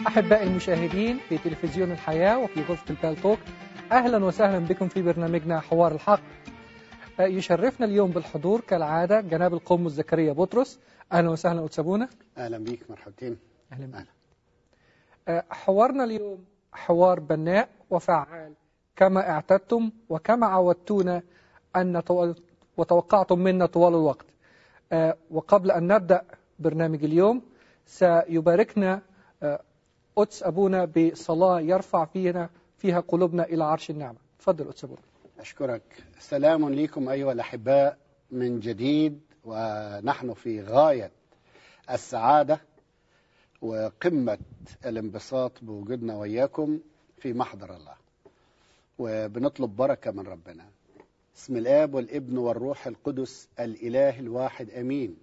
أحبائي المشاهدين في تلفزيون الحياة وفي غرفة البالتوك أهلا وسهلا بكم في برنامجنا حوار الحق يشرفنا اليوم بالحضور كالعادة جناب القمص زكريا بطرس أهلا وسهلا أتسابونا اهلا بيك مرحبتين أهلا بك. أهلا. آه، حوارنا اليوم حوار بناء وفعال كما اعتدتم وكما عودتونا أن نتو- وتوقعتم منا طوال الوقت آه، وقبل أن نبدأ برنامج اليوم سيباركنا آه، قدس أبونا بصلاة يرفع فينا فيها قلوبنا إلى عرش النعمة تفضل قدس أبونا اشكرك سلام لكم ايها الاحباء من جديد ونحن في غايه السعاده وقمه الانبساط بوجودنا وياكم في محضر الله وبنطلب بركه من ربنا اسم الاب والابن والروح القدس الاله الواحد امين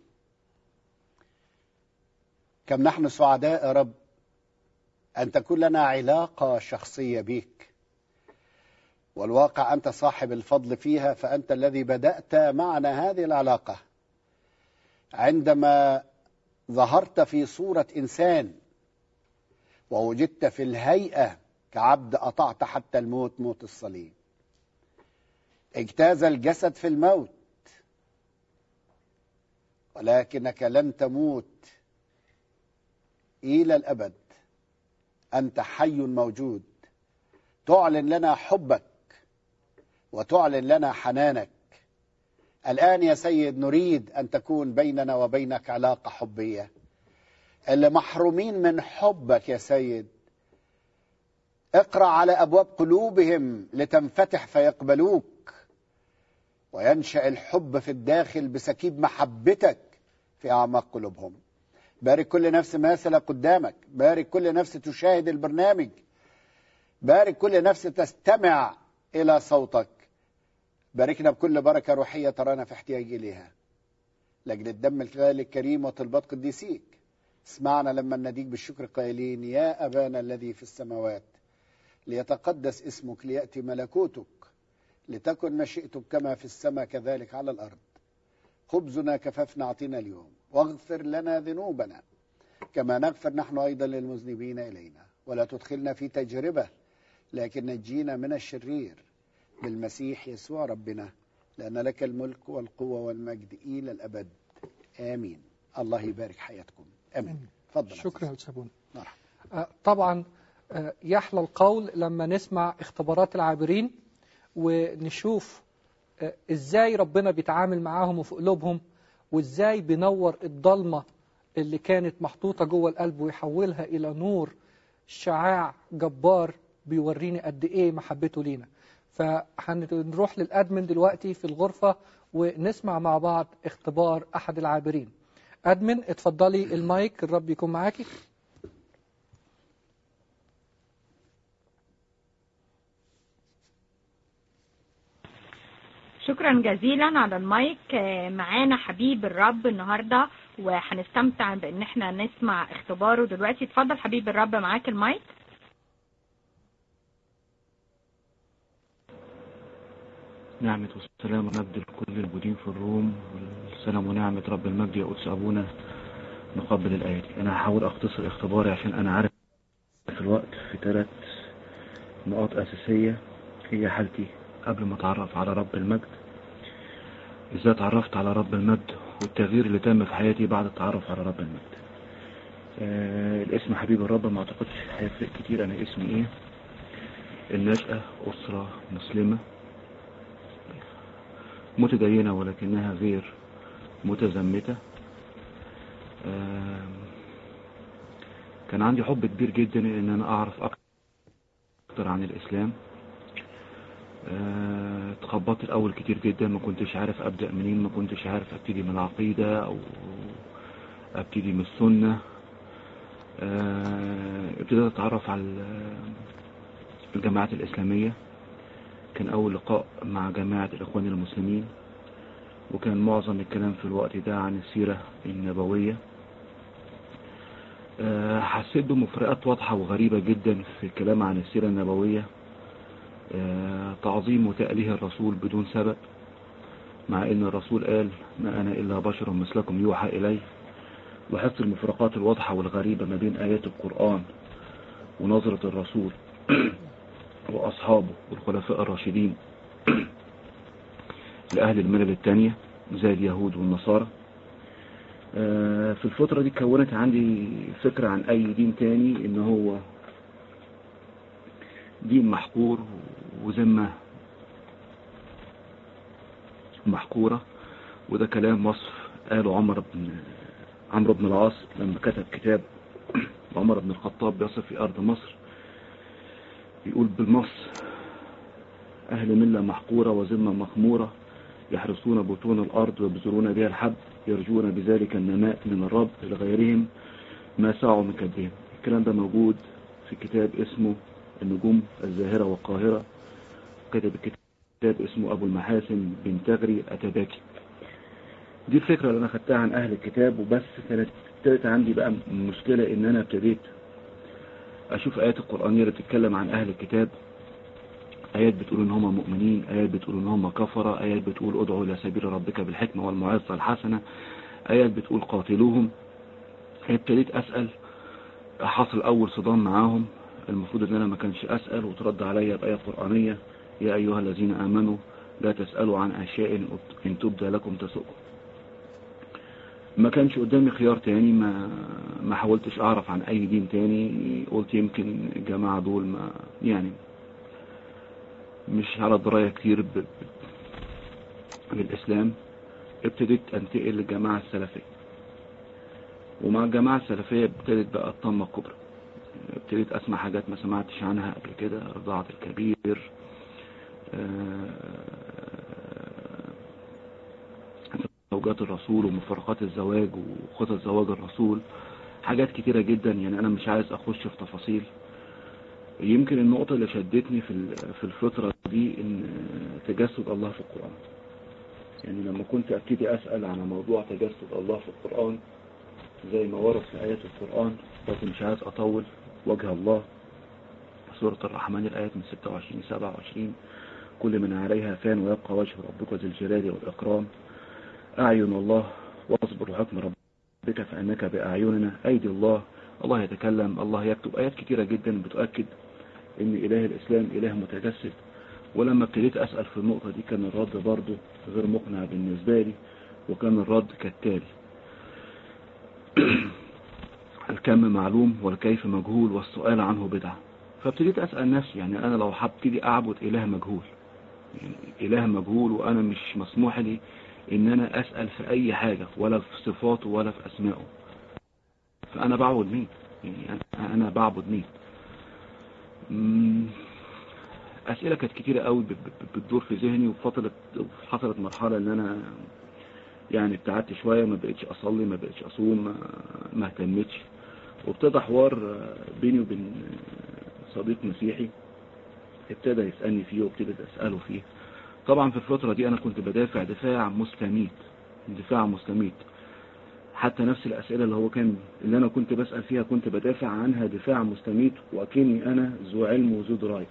كم نحن سعداء يا رب ان تكون لنا علاقه شخصيه بيك والواقع أنت صاحب الفضل فيها فأنت الذي بدأت معنا هذه العلاقة عندما ظهرت في صورة إنسان ووجدت في الهيئة كعبد أطعت حتى الموت موت الصليب اجتاز الجسد في الموت ولكنك لن تموت إلى الأبد أنت حي موجود تعلن لنا حبك وتعلن لنا حنانك الآن يا سيد نريد أن تكون بيننا وبينك علاقة حبية اللي محرومين من حبك يا سيد اقرأ على أبواب قلوبهم لتنفتح فيقبلوك وينشأ الحب في الداخل بسكيب محبتك في أعماق قلوبهم بارك كل نفس ماثلة قدامك بارك كل نفس تشاهد البرنامج بارك كل نفس تستمع إلى صوتك باركنا بكل بركة روحية ترانا في احتياج إليها لأجل الدم الغالي الكريم وطلبات قديسيك اسمعنا لما نديك بالشكر قائلين يا أبانا الذي في السماوات ليتقدس اسمك ليأتي ملكوتك لتكن مشيئتك كما في السماء كذلك على الأرض خبزنا كففنا أعطينا اليوم واغفر لنا ذنوبنا كما نغفر نحن أيضا للمذنبين إلينا ولا تدخلنا في تجربة لكن نجينا من الشرير بالمسيح يسوع ربنا لأن لك الملك والقوة والمجد إلى الأبد آمين الله يبارك حياتكم آمين تفضل شكرا عزيزي. قدس أبونا مرحبا آه، طبعا آه، يحلى القول لما نسمع اختبارات العابرين ونشوف آه، ازاي ربنا بيتعامل معاهم وفي قلوبهم وازاي بينور الضلمة اللي كانت محطوطة جوه القلب ويحولها إلى نور شعاع جبار بيوريني قد إيه محبته لينا فهنروح للأدمن دلوقتي في الغرفة ونسمع مع بعض اختبار أحد العابرين أدمن اتفضلي المايك الرب يكون معاكي شكرا جزيلا على المايك آه، معانا حبيب الرب النهارده وهنستمتع بان احنا نسمع اختباره دلوقتي اتفضل حبيب الرب معاك المايك نعمة والسلام ونبذل لكل الموجودين في الروم والسلام ونعمة رب المجد يا قدس أبونا نقبل الآيات أنا هحاول أختصر اختباري عشان أنا عارف في الوقت في ثلاث نقاط أساسية هي حالتي قبل ما أتعرف على رب المجد إزاي اتعرفت على رب المجد والتغيير اللي تم في حياتي بعد التعرف على رب المجد آه الاسم حبيب الرب ما أعتقدش هيفرق كتير أنا اسمي إيه النشأة أسرة مسلمة متدينة ولكنها غير متزمتة آم، كان عندي حب كبير جدا ان انا اعرف اكتر عن الاسلام آه، اتخبطت الاول كتير جدا ما كنتش عارف ابدا منين ما كنتش عارف ابتدي من العقيدة او ابتدي من السنة آه، ابتديت اتعرف على ال- الجماعات الاسلامية كان أول لقاء مع جماعة الإخوان المسلمين وكان معظم الكلام في الوقت ده عن السيرة النبوية آه، حسيت بمفرقات واضحة وغريبة جدا في الكلام عن السيرة النبوية آه، تعظيم وتأليه الرسول بدون سبب مع ان الرسول قال ما انا الا بشر مثلكم يوحى الي وحفظ المفرقات الواضحة والغريبة ما بين ايات القرآن ونظرة الرسول وأصحابه والخلفاء الراشدين لأهل الملل التانية زي اليهود والنصارى آه، في الفترة دي كونت عندي فكرة عن أي دين تاني إن هو دين محقور وذمة محقورة وده كلام وصف قاله عمر بن عمرو بن العاص لما كتب كتاب عمر بن الخطاب بيصف في أرض مصر يقول بالنص أهل ملة محقورة وذمة مخمورة يحرسون بطون الأرض ويبذرون بها الحب يرجون بذلك النماء من الرب لغيرهم ما سعوا من كدهم الكلام ده موجود في كتاب اسمه النجوم الزاهرة والقاهرة كتب الكتاب اسمه أبو المحاسن بن تغري أتباكي دي الفكرة اللي أنا خدتها عن أهل الكتاب وبس كانت ابتدت عندي بقى مشكلة إن أنا ابتديت أشوف آيات القرآنية اللي بتتكلم عن أهل الكتاب آيات بتقول إن هم مؤمنين آيات بتقول إن هم كفرة آيات بتقول ادعوا إلى سبيل ربك بالحكمة والموعظة الحسنة آيات بتقول قاتلوهم ابتديت أسأل حصل أول صدام معاهم المفروض إن أنا ما كانش أسأل وترد عليا بآية قرآنية يا أيها الذين آمنوا لا تسألوا عن أشياء إن تبدى لكم تسؤكم ما كانش قدامي خيار تاني ما ما حاولتش اعرف عن اي دين تاني قلت يمكن الجماعة دول ما يعني مش على دراية كتير ب- ب- بالاسلام ابتديت انتقل للجماعة السلفية ومع الجماعة السلفية ابتدت بقى الطامة الكبرى ابتديت اسمع حاجات ما سمعتش عنها قبل كده رضاعة الكبير آه، زوجات الرسول ومفارقات الزواج وخطط زواج الرسول حاجات كتيرة جدا يعني انا مش عايز اخش في تفاصيل يمكن النقطة اللي شدتني في ال- في الفترة دي ان تجسد الله في القرآن يعني لما كنت ابتدي اسأل على موضوع تجسد الله في القرآن زي ما ورد في آيات القرآن بس مش عايز اطول وجه الله سورة الرحمن الآيات من 26 27 كل من عليها فان ويبقى وجه ربك ذي الجلال والإكرام أعين الله واصبر لحكم ربك فإنك بأعيننا أيدي الله الله يتكلم الله يكتب آيات كتيرة جدا بتؤكد إن إله الإسلام إله متجسد ولما ابتديت أسأل في النقطة دي كان الرد برضه غير مقنع بالنسبة لي وكان الرد كالتالي الكم معلوم والكيف مجهول والسؤال عنه بدعة فابتديت أسأل نفسي يعني أنا لو هبتدي أعبد إله مجهول يعني إله مجهول وأنا مش مسموح لي إن أنا أسأل في أي حاجة ولا في صفاته ولا في أسمائه فأنا بعبد مين يعني أنا, أنا بعبد مين مم، أسئلة كانت كتيرة قوي بت- بت- بتدور في ذهني وفترة حصلت مرحلة إن أنا يعني ابتعدت شوية ما بقتش أصلي ما بقتش أصوم ما- ما اهتمتش وابتدى حوار بيني وبين صديق مسيحي ابتدى يسألني فيه وابتدى أسأله فيه طبعا في الفترة دي أنا كنت بدافع دفاع مستميت دفاع مستميت حتى نفس الأسئلة اللي هو كان اللي أنا كنت بسأل فيها كنت بدافع عنها دفاع مستميت وأكني أنا ذو علم وذو دراية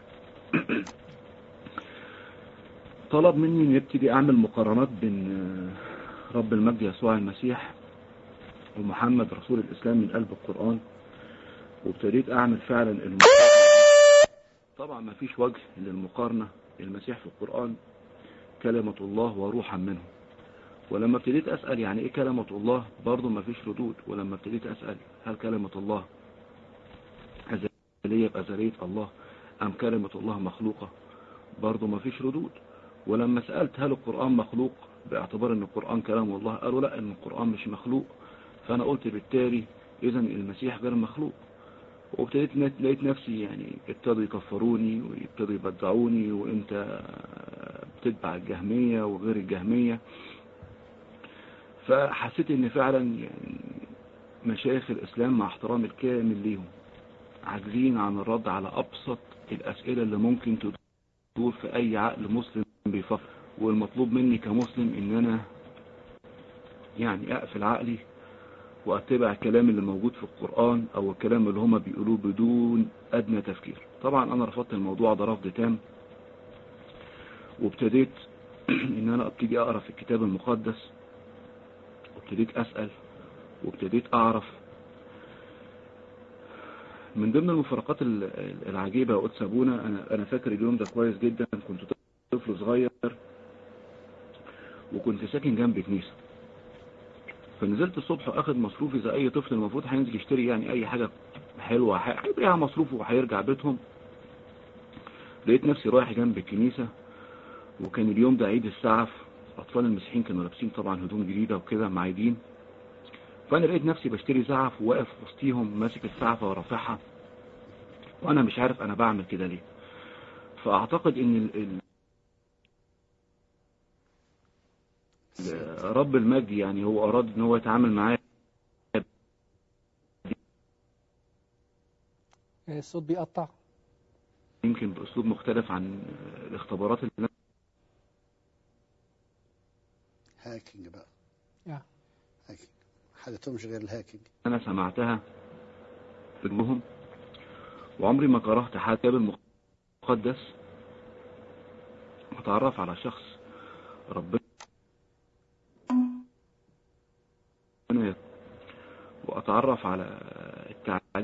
طلب مني إني ابتدي أعمل مقارنات بين آه، رب المجد يسوع المسيح ومحمد رسول الإسلام من قلب القرآن وابتديت أعمل فعلا المقارنة طبعا ما فيش وجه للمقارنة المسيح في القرآن كلمة الله وروحا منه ولما ابتديت أسأل يعني إيه كلمة الله برضه ما فيش ردود ولما ابتديت أسأل هل كلمة الله أزلية بأزلية الله أم كلمة الله مخلوقة برضه ما فيش ردود ولما سألت هل القرآن مخلوق باعتبار ان القرآن كلام الله قالوا لا ان القرآن مش مخلوق فانا قلت بالتالي اذا المسيح غير مخلوق وابتديت نت- لقيت نفسي يعني ابتدوا يكفروني ويبتدوا يبدعوني وانت بتتبع الجهمية وغير الجهمية فحسيت ان فعلا يعني مشايخ الاسلام مع احترامي الكامل ليهم عاجزين عن الرد على ابسط الاسئلة اللي ممكن تدور في اي عقل مسلم بيفكر والمطلوب مني كمسلم ان انا يعني اقفل عقلي واتبع الكلام اللي موجود في القرآن او الكلام اللي هما بيقولوه بدون ادنى تفكير طبعا انا رفضت الموضوع ده رفض تام وابتديت ان انا ابتدي اقرا في الكتاب المقدس وابتديت اسأل وابتديت اعرف من ضمن المفارقات ال- ال- العجيبة يا قدس أبونا أنا أنا فاكر اليوم ده كويس جدا كنت طفل صغير وكنت ساكن جنب كنيسة فنزلت الصبح واخد مصروفي زي أي طفل المفروض هينزل يشتري يعني أي حاجة حلوة ح- هيبيع مصروفه وهيرجع بيتهم لقيت نفسي رايح جنب الكنيسة وكان اليوم ده عيد السعف أطفال المسيحيين كانوا لابسين طبعا هدوم جديدة وكده معيدين فأنا لقيت نفسي بشتري زعف وواقف وسطيهم ماسك الزعفة ورافعها وأنا مش عارف أنا بعمل كده ليه فأعتقد إن ال... ال... ال- رب المجد يعني هو أراد إن هو يتعامل معايا آه، الصوت بيقطع يمكن بأسلوب مختلف عن الاختبارات اللي أنا هاكينج بقى يا. هاكينج ما حدثهمش غير الهاكينج أنا سمعتها في جمهم وعمري ما كرهت حد كتاب المقدس واتعرف على شخص ربنا يت- واتعرف على التعليم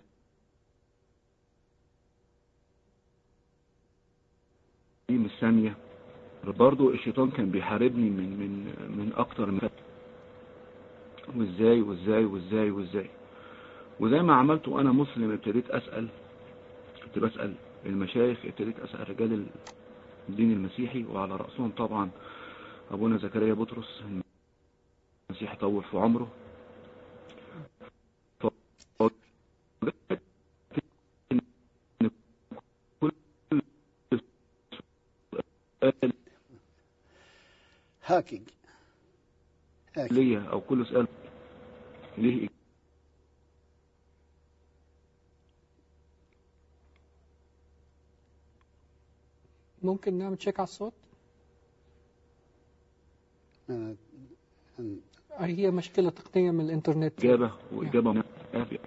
السامية برضو الشيطان كان بيحاربني من من من اكتر من وازاي وازاي وازاي وازاي وزي ما عملت وانا مسلم ابتديت اسال كنت بسال المشايخ ابتديت اسال رجال الدين المسيحي وعلى راسهم طبعا ابونا زكريا بطرس المسيح طول في عمره ف- إن كل سؤال هاكينج هاكينج ليا او كل سؤال ليه ممكن نعمل تشيك على الصوت أنا- أنا- آه، هي مشكلة تقنية من الإنترنت إجابة وإجابة من آفية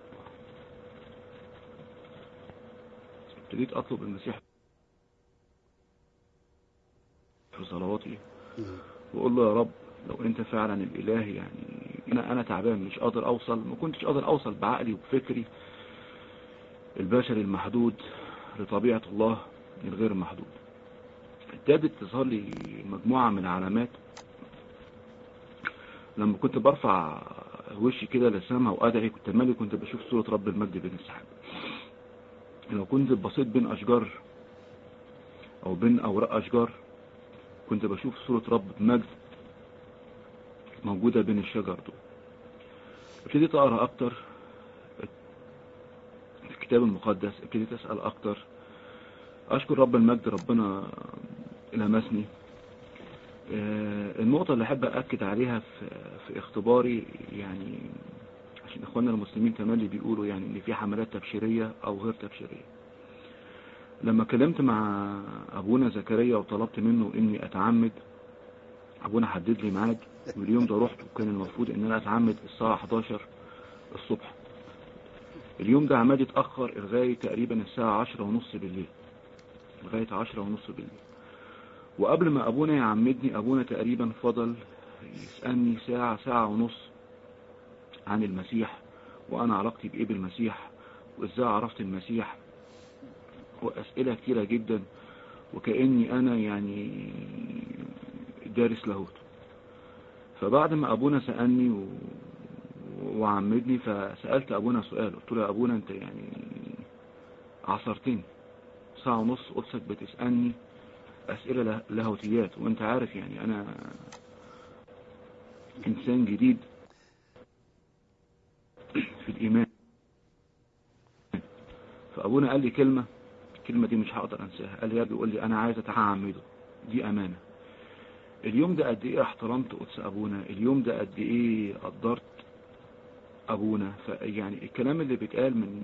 ابتديت أطلب المسيح في صلواتي وأقول له يا رب لو أنت فعلا الإله يعني أنا أنا تعبان مش قادر أوصل ما كنتش قادر أوصل بعقلي وبفكري البشري المحدود لطبيعة الله الغير محدود ابتدت تظهر لي مجموعة من العلامات لما كنت برفع وشي كده للسما وادعي كنت مالي كنت بشوف صورة رب المجد بين السحاب لو كنت بصيت بين اشجار او بين اوراق اشجار كنت بشوف صورة رب مجد موجودة بين الشجر دول ابتديت اقرا اكتر في الكتاب المقدس ابتديت اسال اكتر اشكر رب المجد ربنا لمسني آه، النقطة اللي أحب أأكد عليها في, في اختباري يعني عشان إخواننا المسلمين كمان اللي بيقولوا يعني إن في حملات تبشيرية أو غير تبشيرية لما كلمت مع أبونا زكريا وطلبت منه إني أتعمد أبونا حدد لي ميعاد واليوم ده رحت وكان المفروض إن أنا أتعمد الساعة 11 الصبح اليوم ده عماد اتأخر لغاية تقريبا الساعة 10 ونص بالليل لغاية 10 ونص بالليل وقبل ما ابونا يعمدني ابونا تقريبا فضل يسألني ساعة ساعة ونص عن المسيح وانا علاقتي بايه بالمسيح وازاي عرفت المسيح واسئلة كتيرة جدا وكأني انا يعني دارس لاهوت فبعد ما ابونا سألني و... وعمدني فسألت ابونا سؤال قلت له يا ابونا انت يعني عصرتني ساعة ونص قدسك بتسألني أسئلة له- لاهوتيات وأنت عارف يعني أنا إنسان جديد في الإيمان فأبونا قال لي كلمة الكلمة دي مش هقدر أنساها قال لي يا ابني يقول لي أنا عايز أتعمده دي أمانة اليوم ده قد إيه احترمت قدس أبونا اليوم ده قد إيه قدرت أبونا فيعني الكلام اللي بيتقال من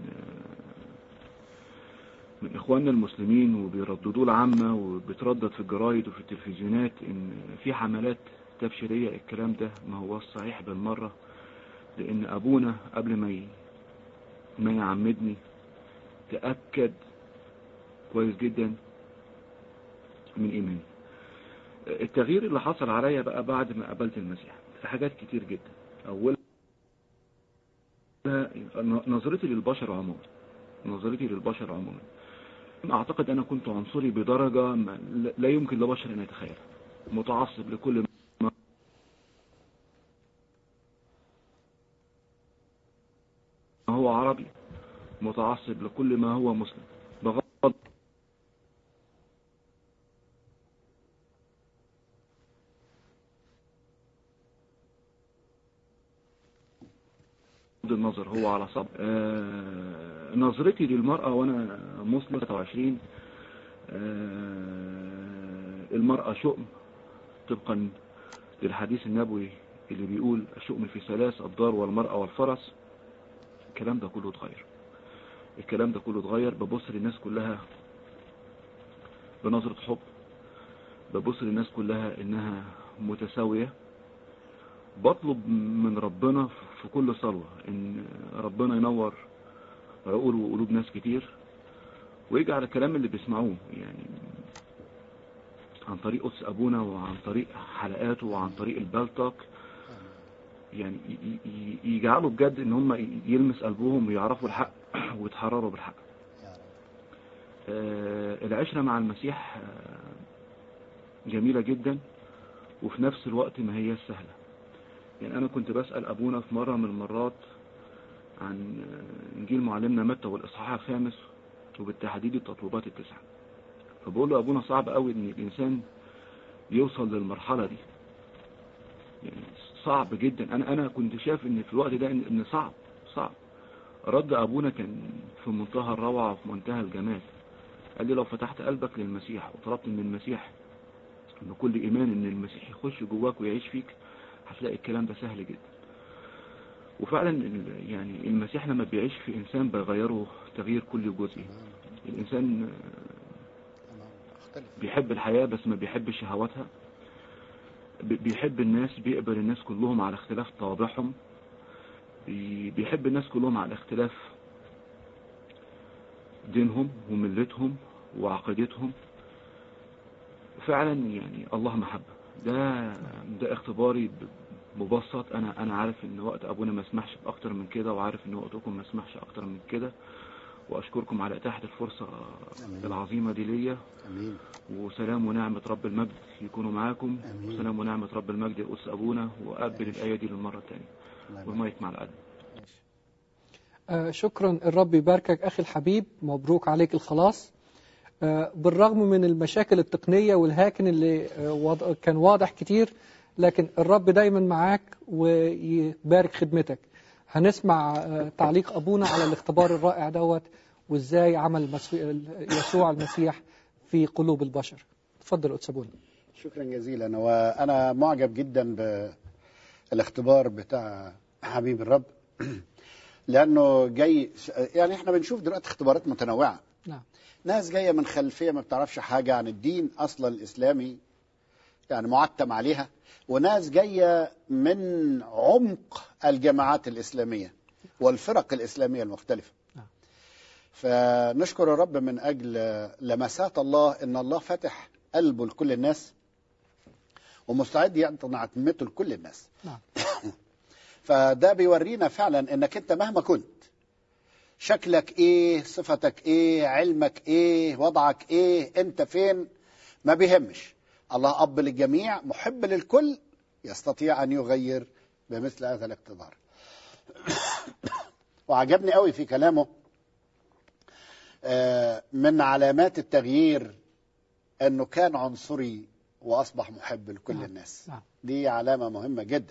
من إخواننا المسلمين وبيرددوه العامة وبيتردد في الجرايد وفي التلفزيونات إن في حملات تبشيرية الكلام ده ما هو صحيح بالمرة لأن أبونا قبل ما ي... ما يعمدني تأكد كويس جدا من إيماني التغيير اللي حصل عليا بقى بعد ما قابلت المسيح في حاجات كتير جدا أولها نظرتي للبشر عموما نظرتي للبشر عموما اعتقد انا كنت عنصري بدرجة ما- لا- لا يمكن لبشر ان يتخيلها متعصب لكل ما هو عربي متعصب لكل ما هو مسلم بغض بغض النظر هو على صب آه نظرتي للمرأة وانا مسلم 23 آه المرأة شؤم طبقا للحديث النبوي اللي بيقول الشؤم في ثلاث الدار والمرأة والفرس الكلام ده كله اتغير الكلام ده كله اتغير ببص للناس كلها بنظرة حب ببص للناس كلها انها متساوية بطلب من ربنا في كل صلوة ان ربنا ينور عقول وقلوب ناس كتير ويجعل الكلام اللي بيسمعوه يعني عن طريق قدس ابونا وعن طريق حلقاته وعن طريق البالتوك يعني ي- ي- يجعلوا بجد ان هم يلمس قلبهم ويعرفوا الحق ويتحرروا بالحق يا رب آه، العشرة مع المسيح آه، جميلة جدا وفي نفس الوقت ما هي سهلة يعني أنا كنت بسأل أبونا في مرة من المرات عن آه، إنجيل معلمنا متى والإصحاح الخامس وبالتحديد التطلبات التسعة فبقول له أبونا صعب قوي إن الإنسان يوصل للمرحلة دي يعني صعب جدا أنا أنا كنت شايف إن في الوقت ده إن إن صعب صعب رد أبونا كان في منتهى الروعة وفي منتهى الجمال قال لي لو فتحت قلبك للمسيح وطلبت من المسيح بكل إيمان إن المسيح يخش جواك ويعيش فيك هتلاقي الكلام ده سهل جدا وفعلا ال- يعني المسيح لما بيعيش في إنسان بيغيره تغيير كل جزئي الإنسان آه، أنا أختلف بيحب الحياة بس ما بيحبش شهواتها بي- بيحب الناس بيقبل الناس كلهم على اختلاف طوابعهم بي- بيحب الناس كلهم على اختلاف دينهم وملتهم وعقيدتهم فعلا يعني الله محبة ده ده اختباري ب- مبسط انا انا عارف ان وقت ابونا ما سمحش باكتر من كده وعارف ان وقتكم ما سمحش اكتر من كده واشكركم على اتاحة الفرصة آمين. العظيمة دي ليا أمين وسلام ونعمة رب المجد يكونوا معاكم آمين. وسلام ونعمة رب المجد يقص أبونا وأقبل الآية دي للمرة الثانية الله والمايك مع القلب ماشي. آه، شكرا الرب يباركك أخي الحبيب مبروك عليك الخلاص آه، بالرغم من المشاكل التقنية والهاكن اللي آه، وض- كان واضح كتير لكن الرب دايما معاك ويبارك خدمتك هنسمع آه، تعليق أبونا على الاختبار الرائع دوت وإزاي عمل المسيح- يسوع المسيح في قلوب البشر تفضل قدس أبونا شكرا جزيلا وانا معجب جدا بالاختبار بتاع حبيب الرب لانه جاي يعني احنا بنشوف دلوقتي اختبارات متنوعه نعم ناس جايه من خلفيه ما بتعرفش حاجه عن الدين اصلا الاسلامي يعني معتم عليها وناس جايه من عمق الجماعات الاسلاميه والفرق الاسلاميه المختلفه نعم. فنشكر الرب من اجل لمسات الله ان الله فتح قلبه لكل الناس ومستعد يعطي عتمته لكل الناس نعم فده بيورينا فعلا انك انت مهما كنت شكلك ايه صفتك ايه علمك ايه وضعك ايه انت فين ما بيهمش الله اب للجميع محب للكل يستطيع ان يغير بمثل هذا الاقتدار وعجبني قوي في كلامه آه، من علامات التغيير انه كان عنصري واصبح محب لكل نعم. الناس نعم. دي علامه مهمه جدا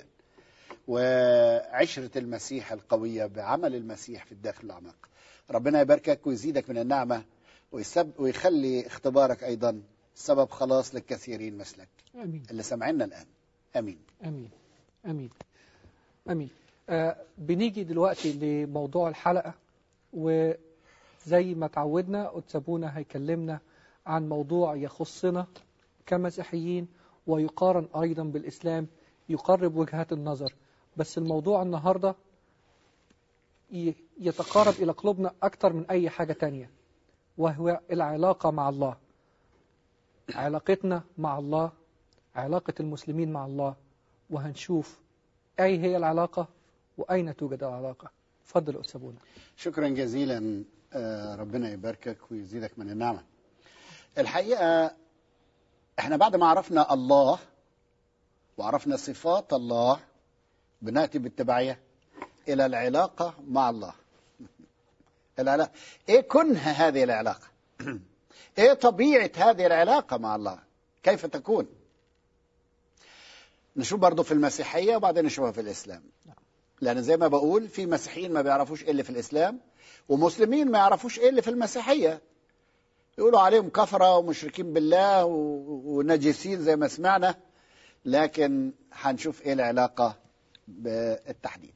وعشرة المسيح القوية بعمل المسيح في الداخل الأعماق ربنا يباركك ويزيدك من النعمة ويسب ويخلي اختبارك أيضا سبب خلاص للكثيرين مثلك آمين اللي سمعنا الآن أمين أمين أمين أمين آه بنيجي دلوقتي لموضوع الحلقة وزي ما تعودنا قدس أبونا هيكلمنا عن موضوع يخصنا كمسيحيين ويقارن أيضا بالإسلام يقرب وجهات النظر بس الموضوع النهاردة ي- يتقارب إلى قلوبنا أكتر من أي حاجة تانية وهو العلاقة مع الله علاقتنا مع الله علاقة المسلمين مع الله وهنشوف أي هي العلاقة وأين توجد العلاقة تفضل أستاذ أبونا شكرا جزيلا آه، ربنا يباركك ويزيدك من النعمة الحقيقة احنا بعد ما عرفنا الله وعرفنا صفات الله بنأتي بالتبعية إلى العلاقة مع الله العلاقة إيه كنه هذه العلاقة إيه طبيعة هذه العلاقة مع الله كيف تكون نشوف برضه في المسيحية وبعدين نشوفها في الإسلام لأن زي ما بقول في مسيحيين ما بيعرفوش إيه اللي في الإسلام ومسلمين ما يعرفوش إيه اللي في المسيحية يقولوا عليهم كفرة ومشركين بالله و- ونجسين زي ما سمعنا لكن هنشوف إيه العلاقة بالتحديد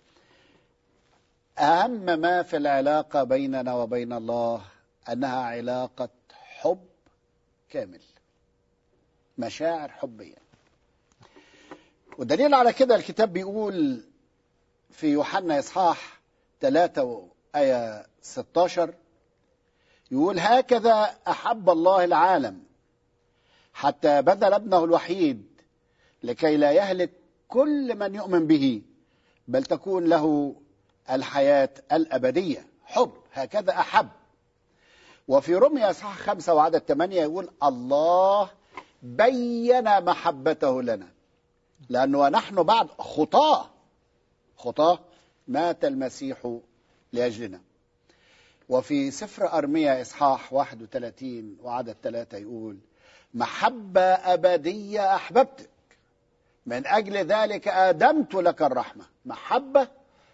أهم ما في العلاقة بيننا وبين الله أنها علاقة حب كامل مشاعر حبية والدليل على كده الكتاب بيقول في يوحنا إصحاح 3 آية 16 يقول هكذا أحب الله العالم حتى بذل ابنه الوحيد لكي لا يهلك كل من يؤمن به بل تكون له الحياة الأبدية حب هكذا أحب وفي رمي أصحاح خمسة وعدد ثمانية يقول الله بين محبته لنا لأنه ونحن بعد خطاة خطاة مات المسيح لأجلنا وفي سفر أرميا إصحاح 31 وعدد ثلاثة يقول محبة أبدية أحببتك من أجل ذلك آدمت لك الرحمة محبة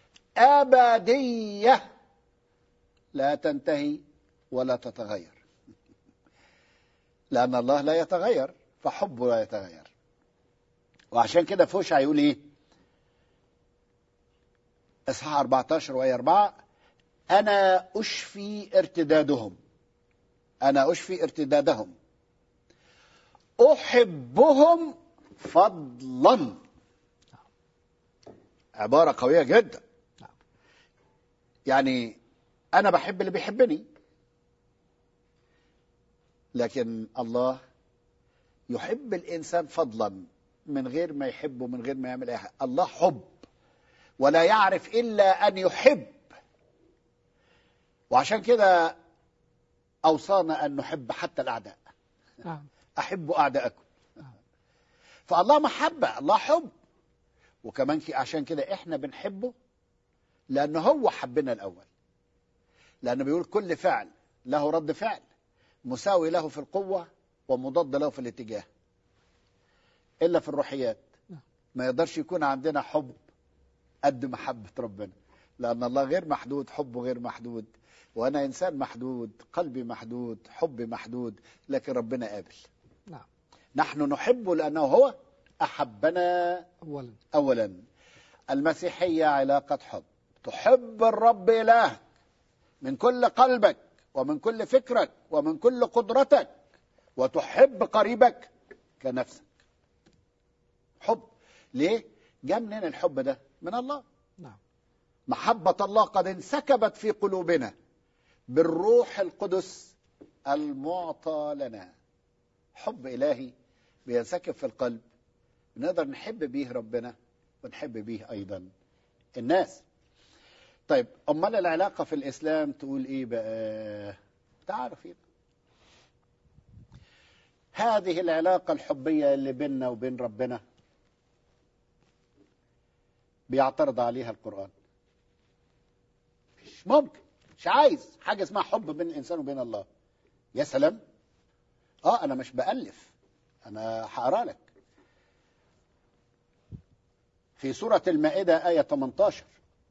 أبدية لا تنتهي ولا تتغير لأن الله لا يتغير فحبه لا يتغير وعشان كده فوشع يقول إيه إصحاح 14 وآية 4 أنا أشفي ارتدادهم أنا أشفي ارتدادهم أحبهم فضلا عبارة قوية جدا يعني أنا بحب اللي بيحبني لكن الله يحب الإنسان فضلا من غير ما يحبه من غير ما يعمل أي حاجة الله حب ولا يعرف إلا أن يحب وعشان كده أوصانا أن نحب حتى الأعداء نعم أحبوا أعداءكم فالله محبة الله حب وكمان كي- عشان كده إحنا بنحبه لأن هو حبنا الأول لأنه بيقول كل فعل له رد فعل مساوي له في القوة ومضاد له في الاتجاه إلا في الروحيات ما يقدرش يكون عندنا حب قد محبة ربنا لأن الله غير محدود حبه غير محدود وأنا إنسان محدود قلبي محدود حبي محدود لكن ربنا قابل نعم نحن نحبه لأنه هو أحبنا أولا أولا المسيحية علاقة حب تحب الرب إلهك من كل قلبك ومن كل فكرك ومن كل قدرتك وتحب قريبك كنفسك حب ليه؟ جاء منين الحب ده؟ من الله نعم محبة الله قد انسكبت في قلوبنا بالروح القدس المعطى لنا حب إلهي بينسكب في القلب نقدر نحب بيه ربنا ونحب بيه أيضا الناس طيب أمال العلاقة في الإسلام تقول إيه بقى تعالوا فينا هذه العلاقة الحبية اللي بيننا وبين ربنا بيعترض عليها القرآن مش ممكن مش عايز حاجة اسمها حب بين الإنسان وبين الله يا سلام اه انا مش بألف انا هقرا لك في سورة المائدة آية 18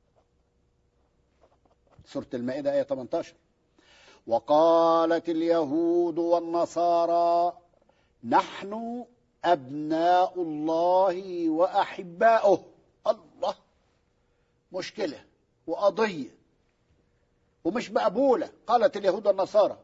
سورة المائدة آية 18 وقالت اليهود والنصارى نحن أبناء الله وأحباؤه الله مشكلة وقضية ومش مقبولة قالت اليهود والنصارى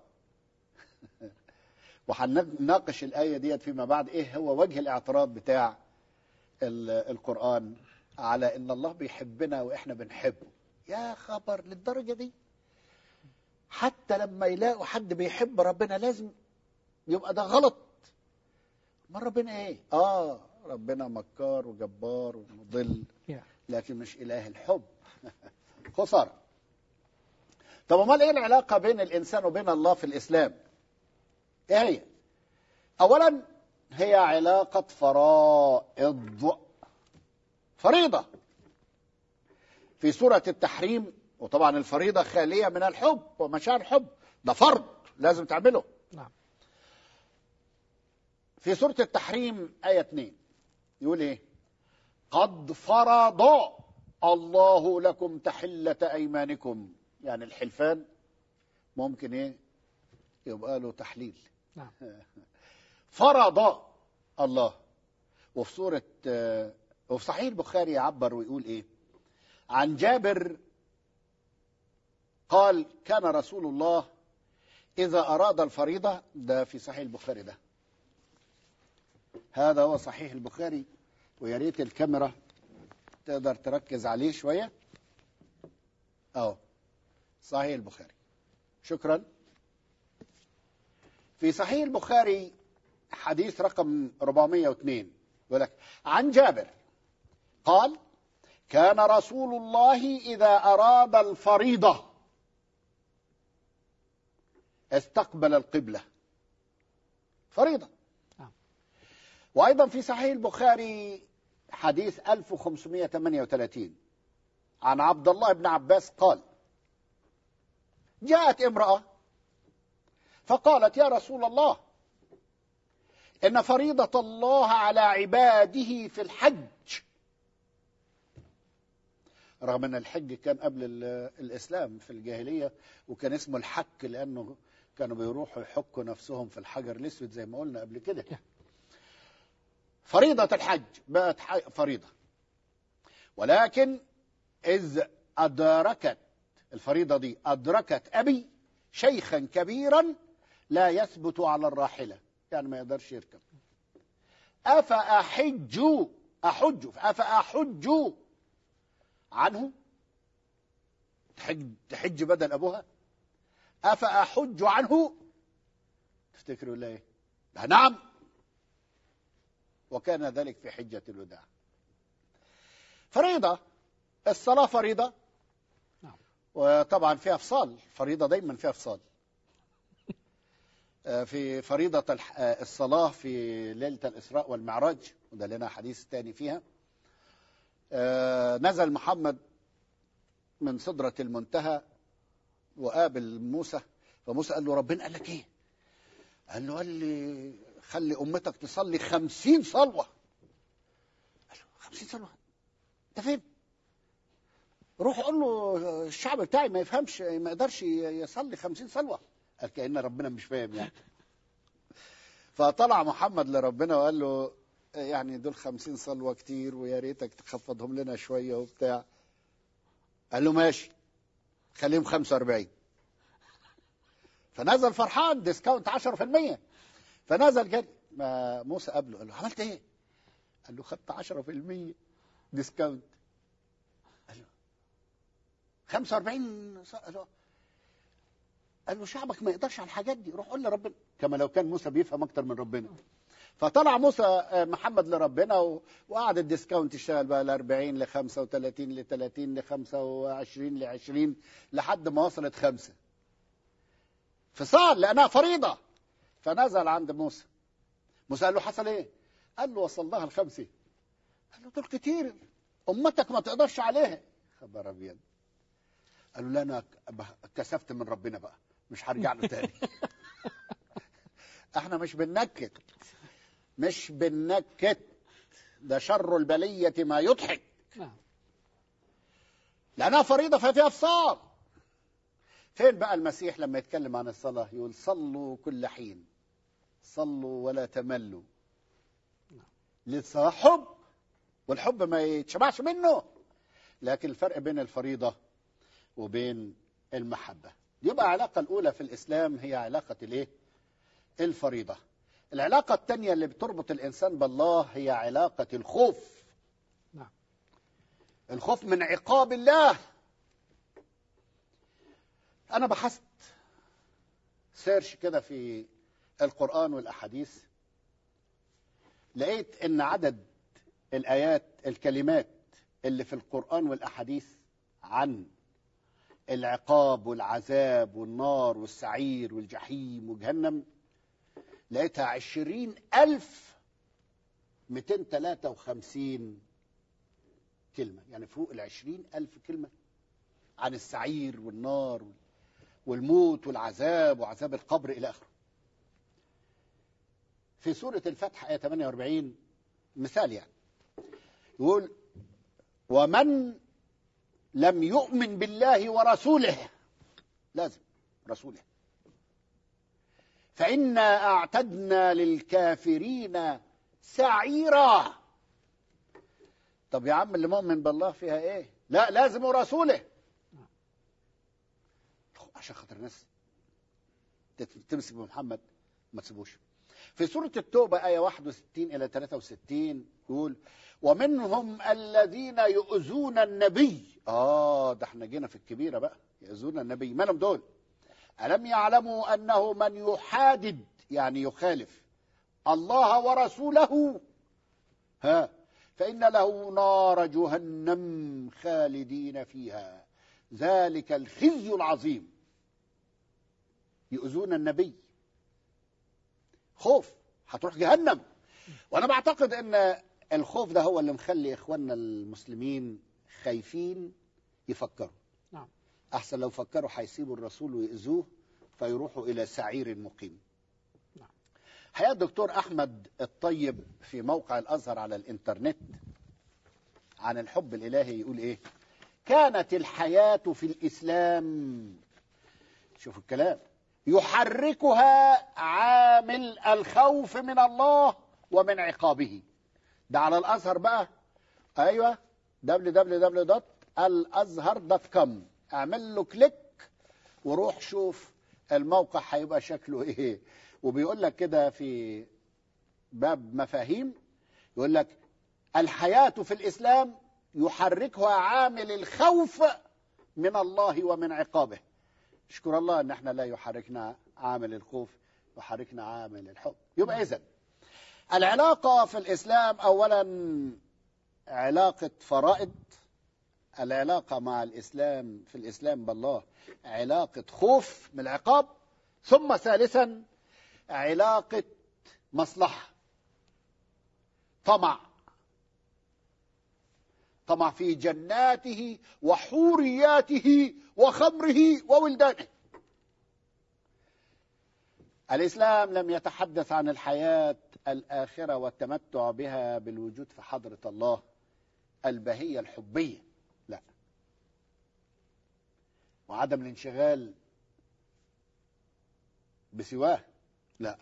وهنناقش الآية ديت فيما بعد إيه هو وجه الاعتراض بتاع ال- القرآن على إن الله بيحبنا وإحنا بنحبه يا خبر للدرجة دي حتى لما يلاقوا حد بيحب ربنا لازم يبقى ده غلط ما ربنا ايه اه ربنا مكار وجبار ومضل يا. لكن مش اله الحب خساره طب امال ايه العلاقه بين الانسان وبين الله في الاسلام ايه هي اولا هي علاقه فرائض فريضه في سوره التحريم وطبعا الفريضه خاليه من الحب ومشاعر الحب ده فرض لازم تعمله نعم في سورة التحريم آية 2 يقول إيه قد فرض الله لكم تحلة أيمانكم يعني الحلفان ممكن إيه يبقى له تحليل نعم فرض الله وفي سورة آه، وفي صحيح البخاري يعبر ويقول إيه عن جابر قال كان رسول الله إذا أراد الفريضة ده في صحيح البخاري ده هذا هو صحيح البخاري ويا ريت الكاميرا تقدر تركز عليه شوية أهو صحيح البخاري شكرا في صحيح البخاري حديث رقم 402 يقول لك عن جابر قال كان رسول الله إذا أراد الفريضة استقبل القبلة فريضة نعم. وأيضا في صحيح البخاري حديث 1538 عن عبد الله بن عباس قال جاءت امرأة فقالت يا رسول الله إن فريضة الله على عباده في الحج رغم أن الحج كان قبل ال- الإسلام في الجاهلية وكان اسمه الحك لأنه كانوا بيروحوا يحكوا نفسهم في الحجر الأسود زي ما قلنا قبل كده فريضة الحج بقت ح- فريضة ولكن إذ أدركت الفريضة دي أدركت أبي شيخا كبيرا لا يثبت على الراحلة يعني ما يقدرش يركب أفأحج أحج أفأحج عنه تحج, تحج بدل أبوها أفأحج عنه تفتكروا لا إيه لا نعم وكان ذلك في حجة الوداع فريضة الصلاة فريضة نعم. وطبعا فيها افصال فريضة دايما فيها افصال آه، في فريضة الح- آه، الصلاة في ليلة الإسراء والمعراج وده لنا حديث تاني فيها آه، نزل محمد من سدرة المنتهى وقابل موسى فموسى قال له ربنا قال لك ايه قال له قال لي خلي امتك تصلي خمسين صلوة قال له خمسين صلوة انت فين روح قول له الشعب بتاعي ما يفهمش ما يقدرش يصلي خمسين صلوة قال كأن ربنا مش فاهم يعني فطلع محمد لربنا وقال له يعني دول خمسين صلوة كتير ويا ريتك تخفضهم لنا شوية وبتاع قال له ماشي خليهم 45 فنزل فرحان ديسكاونت 10% فنزل كده ما موسى قابله قال له عملت ايه؟ قال له خدت 10% ديسكاونت قال له 45 ص- قال له قال له شعبك ما يقدرش على الحاجات دي روح قول لربنا كما لو كان موسى بيفهم اكتر من ربنا فطلع موسى آه، محمد لربنا و- وقعد الديسكاونت يشتغل بقى ل 40 ل 35 ل 30 ل 25 ل 20 لحد ما وصلت خمسه فصار لانها فريضه فنزل عند موسى موسى قال له حصل ايه؟ قال له وصلناها الخمسه قال له دول كتير امتك ما تقدرش عليها خبر ابيض قال له لا انا اتكسفت من ربنا بقى مش هرجع له تاني احنا مش بننكت مش بننكت ده شر البلية ما يضحك نعم لأنها فريضة ففيها افصال فين بقى المسيح لما يتكلم عن الصلاة يقول صلوا كل حين صلوا ولا تملوا للصلاة حب والحب ما يتشبعش منه لكن الفرق بين الفريضة وبين المحبة يبقى العلاقة الأولى في الإسلام هي علاقة الإيه؟ الفريضة العلاقة الثانية اللي بتربط الإنسان بالله هي علاقة الخوف نعم الخوف من عقاب الله أنا بحثت سيرش كده في القرآن والأحاديث لقيت إن عدد الآيات الكلمات اللي في القرآن والأحاديث عن العقاب والعذاب والنار والسعير والجحيم وجهنم لقيتها عشرين ألف ميتين تلاتة وخمسين كلمة يعني فوق العشرين ألف كلمة عن السعير والنار والموت والعذاب وعذاب القبر إلى آخره في سورة الفتح آية 48 مثال يعني يقول ومن لم يؤمن بالله ورسوله لازم رسوله فإنا أعتدنا للكافرين سعيرا طب يا عم اللي مؤمن بالله فيها ايه لا لازم رسوله عشان خاطر الناس تمسك بمحمد ما تسيبوش في سورة التوبة آية 61 إلى 63 يقول ومنهم الذين يؤذون النبي آه ده احنا جينا في الكبيرة بقى يؤذون النبي مالهم دول ألم يعلموا أنه من يحادد يعني يخالف الله ورسوله ها فإن له نار جهنم خالدين فيها ذلك الخزي العظيم يؤذون النبي خوف هتروح جهنم وانا بعتقد ان الخوف ده هو اللي مخلي اخواننا المسلمين خايفين يفكروا نعم. احسن لو فكروا هيسيبوا الرسول ويأذوه فيروحوا الى سعير مقيم نعم. حقيقة الدكتور احمد الطيب في موقع الازهر على الانترنت عن الحب الالهي يقول ايه كانت الحياة في الاسلام شوف الكلام يحركها عامل الخوف من الله ومن عقابه ده على الازهر بقى ايوه www.الازهر.com اعمل له كليك وروح شوف الموقع هيبقى شكله ايه وبيقول لك كده في باب مفاهيم يقول لك الحياة في الإسلام يحركها عامل الخوف من الله ومن عقابه اشكر الله ان احنا لا يحركنا عامل الخوف يحركنا عامل الحب يبقى اذا العلاقة في الإسلام أولا علاقة فرائض العلاقة مع الإسلام في الإسلام بالله علاقة خوف من العقاب ثم ثالثا علاقة مصلحة طمع طمع في جناته وحورياته وخمره وولدانه الإسلام لم يتحدث عن الحياة الآخرة والتمتع بها بالوجود في حضرة الله البهية الحبية لا وعدم الانشغال بسواه لا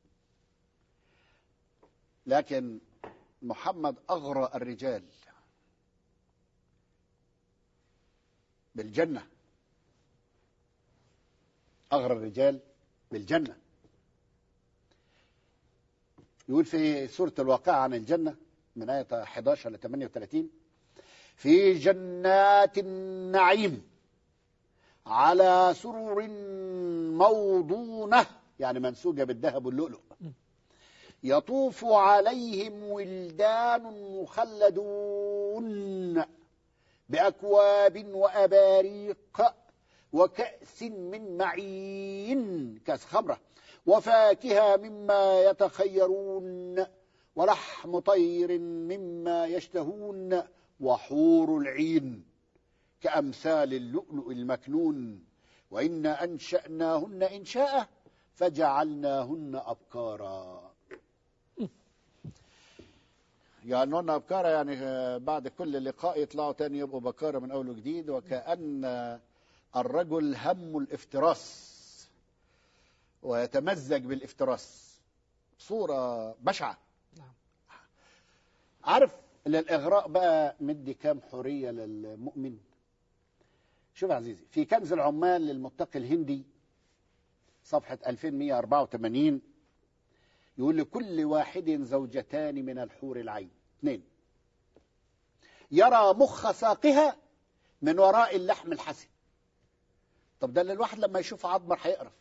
لكن محمد أغرى الرجال بالجنة أغرى الرجال بالجنة يقول في سورة الواقعة عن الجنة من آية 11 ل 38 في جنات النعيم على سرر موضونة يعني منسوجة بالذهب واللؤلؤ يطوف عليهم ولدان مخلدون بأكواب وأباريق وكأس من معين كأس خمرة وفاكهة مما يتخيرون ولحم طير مما يشتهون وحور العين كأمثال اللؤلؤ المكنون وإنا أنشأناهن إنشاء فجعلناهن أبكارا يعني هن أبكارا يعني بعد كل لقاء يطلعوا تاني يبقوا بكارة من أول وجديد وكأن الرجل هم الافتراس ويتمزج بالافتراس صورة بشعة نعم. عارف للإغراء بقى مدي كام حرية للمؤمن شوف يا عزيزي في كنز العمال للمتقي الهندي صفحة 2184 يقول لكل واحد زوجتان من الحور العين اثنين يرى مخ ساقها من وراء اللحم الحسن طب ده اللي الواحد لما يشوف عضمر هيقرف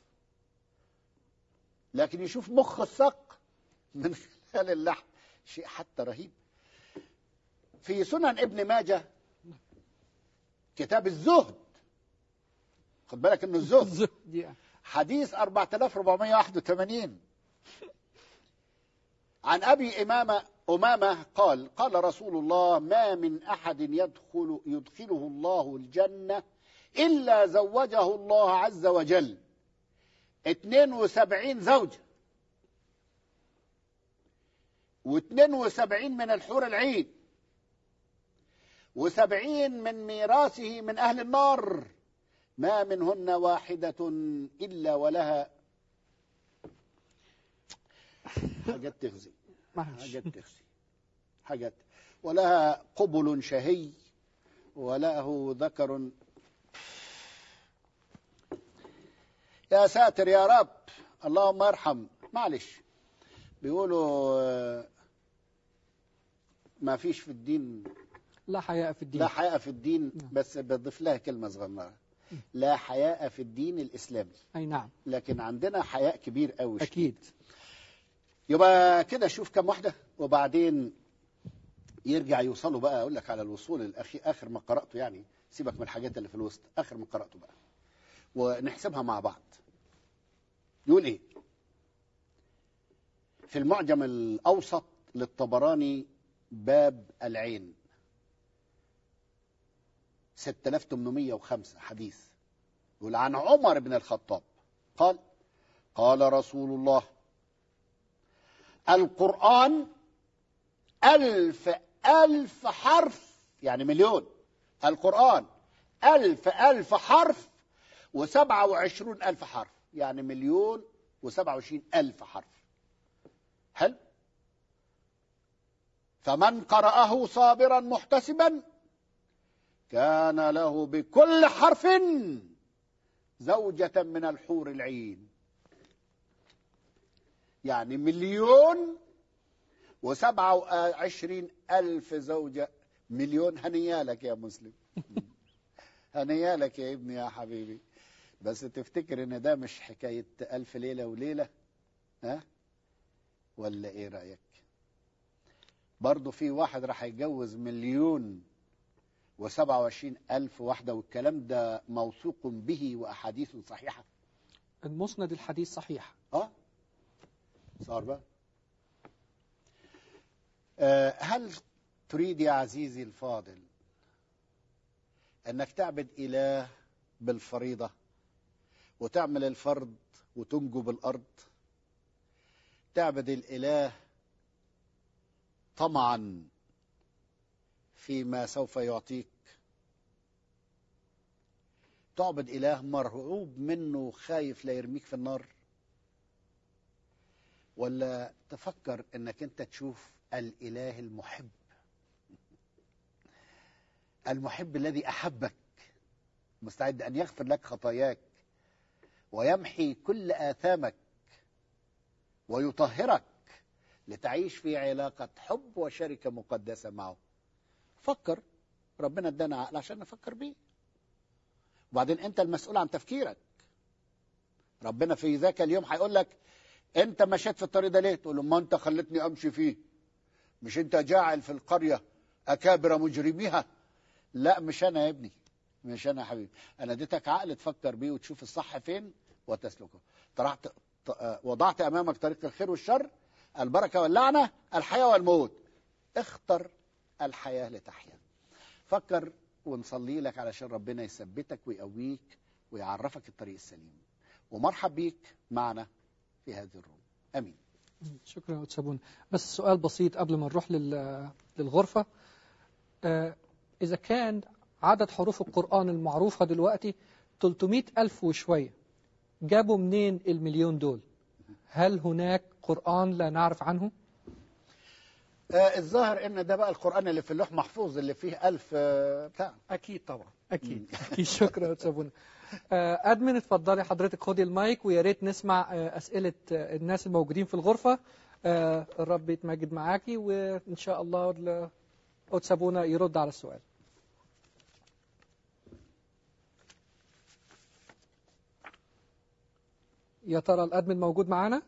لكن يشوف مخ الساق من خلال اللحم شيء حتى رهيب في سنن ابن ماجه كتاب الزهد خد بالك انه الزهد الزهد يعني. حديث 4481 عن ابي امامه امامه قال قال رسول الله ما من احد يدخل يدخله الله الجنه الا زوجه الله عز وجل 72 زوجه و72 من الحور العين وسبعين من ميراثه من أهل النار ما منهن واحدة إلا ولها حاجات تخزي معلش حاجات تخزي حاجات ولها قبل شهي وله ذكر يا ساتر يا رب اللهم ارحم معلش بيقولوا آه، ما فيش في الدين لا حياء في الدين لا حياء في الدين نعم. بس بضيف لها كلمة صغيرة لا حياء في الدين الإسلامي أي نعم لكن عندنا حياء كبير قوي أكيد يبقى كده شوف كم واحدة وبعدين يرجع يوصلوا بقى أقول لك على الوصول الأخي آخر ما قرأته يعني سيبك من الحاجات اللي في الوسط آخر ما قرأته بقى ونحسبها مع بعض يقول إيه في المعجم الأوسط للطبراني باب العين 6805 حديث يقول عن عمر بن الخطاب قال قال رسول الله القرآن ألف ألف حرف يعني مليون القرآن ألف ألف حرف وسبعة وعشرون ألف حرف يعني مليون وسبعة وعشرين ألف حرف هل فمن قرأه صابرا محتسبا كان له بكل حرف زوجة من الحور العين يعني مليون وسبعة وعشرين ألف زوجة مليون هنيالك يا مسلم هنيالك يا ابني يا حبيبي بس تفتكر ان ده مش حكاية ألف ليلة وليلة ها ولا ايه رأيك برضه في واحد راح يتجوز مليون وسبعة وعشرين ألف واحدة والكلام ده موثوق به وأحاديث صحيحة المسند الحديث صحيح اه صار بقى آه، هل تريد يا عزيزي الفاضل انك تعبد اله بالفريضه وتعمل الفرض وتنجو بالارض تعبد الاله طمعا فيما سوف يعطيك تعبد اله مرعوب منه خايف لا يرميك في النار ولا تفكر انك انت تشوف الاله المحب المحب الذي احبك مستعد ان يغفر لك خطاياك ويمحي كل اثامك ويطهرك لتعيش في علاقه حب وشركه مقدسه معه فكر ربنا ادانا عقل عشان نفكر بيه وبعدين انت المسؤول عن تفكيرك ربنا في ذاك اليوم هيقول لك انت مشيت في الطريق ده ليه تقول له ما انت خلتني امشي فيه مش انت جاعل في القريه اكابر مجرميها لا مش انا يا ابني مش انا يا حبيبي انا اديتك عقل تفكر بيه وتشوف الصح فين وتسلكه طرحت ط- آه، وضعت امامك طريق الخير والشر البركه واللعنه الحياه والموت اختر الحياه لتحيا فكر ونصلي لك علشان ربنا يثبتك ويقويك ويعرفك الطريق السليم ومرحب بيك معنا في هذه الروم امين شكرا يا أستاذ بس سؤال بسيط قبل ما نروح لل- للغرفة آه، إذا كان عدد حروف القرآن المعروفة دلوقتي 300 ألف وشوية جابوا منين المليون دول هل هناك قرآن لا نعرف عنه آه الظاهر ان ده بقى القران اللي في اللوح محفوظ اللي فيه ألف آه بتاع أكيد طبعا أكيد أكيد شكرا يا أستاذ بونا. آه، أدمن اتفضلي حضرتك خدي المايك ويا ريت نسمع آه، أسئلة آه، الناس الموجودين في الغرفة آه، الرب يتمجد معاكي وإن شاء الله ال- قدس أبونا يرد على السؤال يا ترى الأدمن موجود معانا؟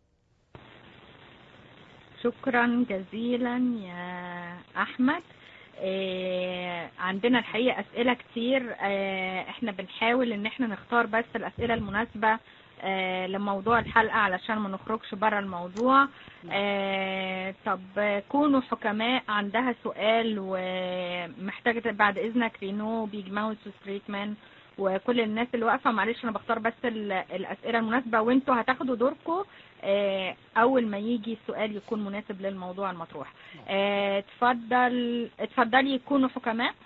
شكرا جزيلا يا احمد آه، عندنا الحقيقة أسئلة كتير آه، احنا بنحاول ان احنا نختار بس الأسئلة المناسبة آه، لموضوع الحلقة علشان ما نخرجش بره الموضوع آه، طب كونوا حكماء عندها سؤال ومحتاجة بعد إذنك رينو بيج ماوس وستريت مان وكل الناس اللي واقفة معلش أنا بختار بس ال- الأسئلة المناسبة وانتوا هتاخدوا دوركم آه، أول ما يجي السؤال يكون مناسب للموضوع المطروح آه، اتفضل اتفضلي كونوا حكماء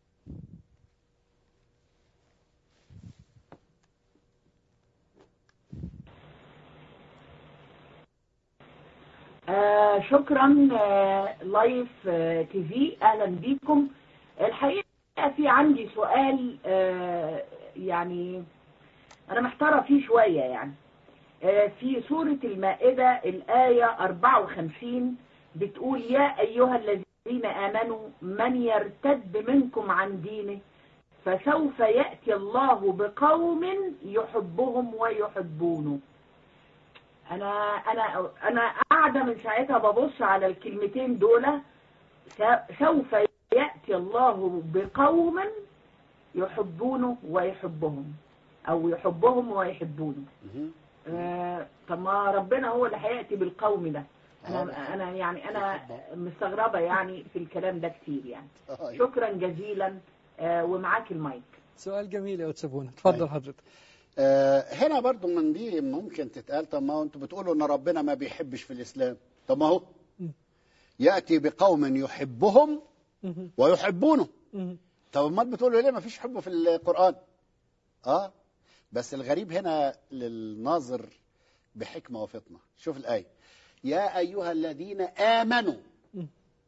آه شكرا آه لايف آه تي في اهلا بيكم الحقيقه في عندي سؤال آه يعني انا محتاره فيه شويه يعني آه في سوره المائده الايه 54 بتقول يا ايها الذين امنوا من يرتد منكم عن دينه فسوف ياتي الله بقوم يحبهم ويحبونه انا انا انا قاعده من ساعتها ببص على الكلمتين دول س- سوف ياتي الله بقوم يحبونه ويحبهم او يحبهم ويحبونه مهم. آه طب ما ربنا هو اللي هياتي بالقوم ده آه. انا انا يعني انا مستغربه يعني في الكلام ده كتير يعني آه، شكرا جزيلا آه ومعاك المايك سؤال جميل يا أتسابونا اتفضل أيوة. حضرتك آه، هنا برضو من دي ممكن تتقال طب ما هو انتوا بتقولوا ان ربنا ما بيحبش في الاسلام طب ما هو م. ياتي بقوم يحبهم مهم. ويحبونه مهم. طب امال بتقولوا ليه ما فيش حب في القران اه بس الغريب هنا للناظر بحكمه وفطنه شوف الايه يا ايها الذين امنوا م.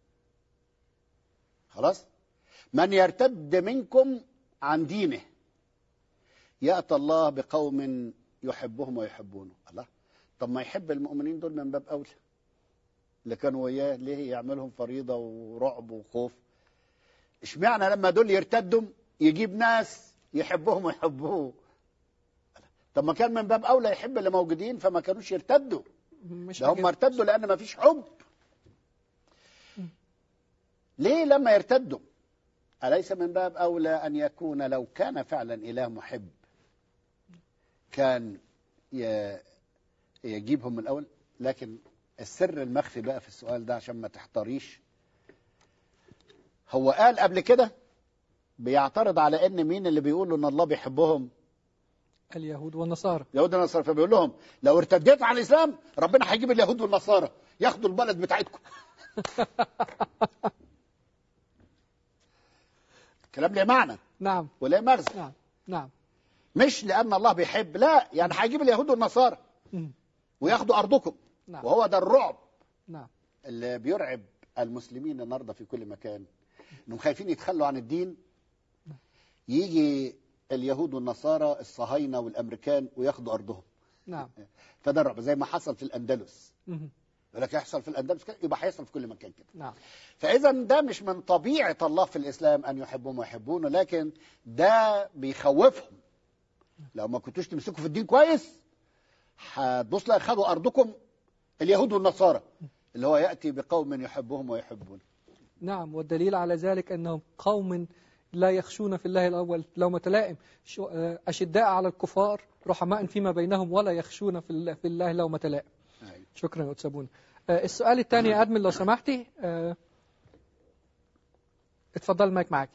خلاص من يرتد منكم عن دينه ياتى الله بقوم يحبهم ويحبونه الله طب ما يحب المؤمنين دول من باب اولى اللي كانوا وياه ليه يعملهم فريضه ورعب وخوف اشمعنى لما دول يرتدوا يجيب ناس يحبهم ويحبوه طب ما كان من باب اولى يحب اللي موجودين فما كانوش يرتدوا مش ده هم عاجبني. ارتدوا لان ما فيش حب ليه لما يرتدوا أليس من باب أولى أن يكون لو كان فعلا إله محب كان ي- يجيبهم من الأول لكن السر المخفي بقى في السؤال ده عشان ما تحتاريش هو قال قبل كده بيعترض على ان مين اللي بيقولوا ان الله بيحبهم اليهود والنصارى يهود والنصارى فبيقول لهم لو ارتديت عن الاسلام ربنا هيجيب اليهود والنصارى ياخدوا البلد بتاعتكم كلام ليه معنى نعم وليه مغزى نعم نعم مش لان الله بيحب لا يعني هيجيب اليهود والنصارى مم. وياخدوا ارضكم نعم وهو ده الرعب نعم اللي بيرعب المسلمين النهارده في كل مكان انهم خايفين يتخلوا عن الدين يجي اليهود والنصارى الصهاينه والامريكان وياخدوا ارضهم نعم فده الرعب زي ما حصل في الاندلس مهم. يقول لك يحصل في الاندلس كده يبقى هيحصل في كل مكان كده نعم فاذا ده مش من طبيعه الله في الاسلام ان يحبهم ويحبونه لكن ده بيخوفهم لو ما كنتوش تمسكوا في الدين كويس هتبص لا خدوا ارضكم اليهود والنصارى اللي هو ياتي بقوم يحبهم ويحبونه نعم والدليل على ذلك أنهم قوم لا يخشون في الله الأول لومة لائم شو- آه، أشداء على الكفار رحماء فيما بينهم ولا يخشون في الله, في الله لومة لائم أيوة. شكرا يا أتسابون آه، السؤال الثاني يا أدمن لو سمحتي آه، اتفضل المايك معاك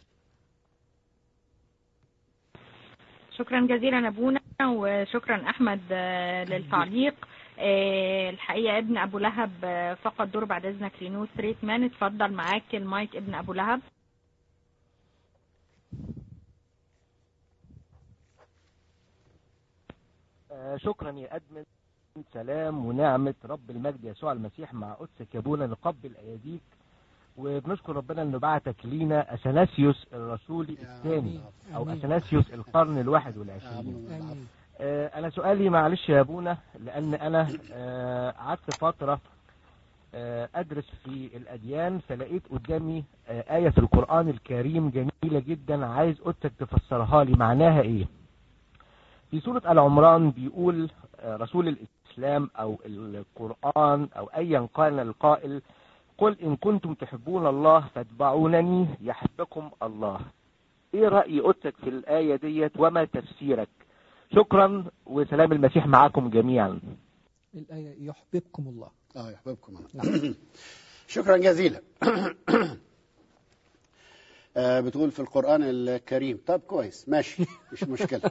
شكرا جزيلا ابونا وشكرا احمد آه، للتعليق آه، الحقيقه ابن ابو لهب آه، فقد دور بعد اذنك رينو ستريت مان اتفضل معاك المايك ابن ابو لهب آه، شكرا يا أدمن سلام ونعمة رب المجد يسوع المسيح مع قدسك يا ابونا نقبل أيديك وبنشكر ربنا انه بعتك لينا اثناسيوس الرسولي الثاني او آمين. اثناسيوس القرن الواحد والعشرين آمين. آه، انا سؤالي معلش يا ابونا لان انا آه، قعدت فتره آه، ادرس في الاديان فلقيت قدامي آه، ايه في القران الكريم جميله جدا عايز قدسك تفسرها لي معناها ايه في سوره العمران بيقول آه، رسول الاسلام او القران او ايا كان القائل قل إن كنتم تحبون الله فاتبعونني يحبكم الله إيه رأي قدسك في الآية ديت وما تفسيرك شكرا وسلام المسيح معكم جميعا الآية يحببكم الله اه يحببكم الله نعم. شكرا جزيلا آه، بتقول في القرآن الكريم طب كويس ماشي مش مشكلة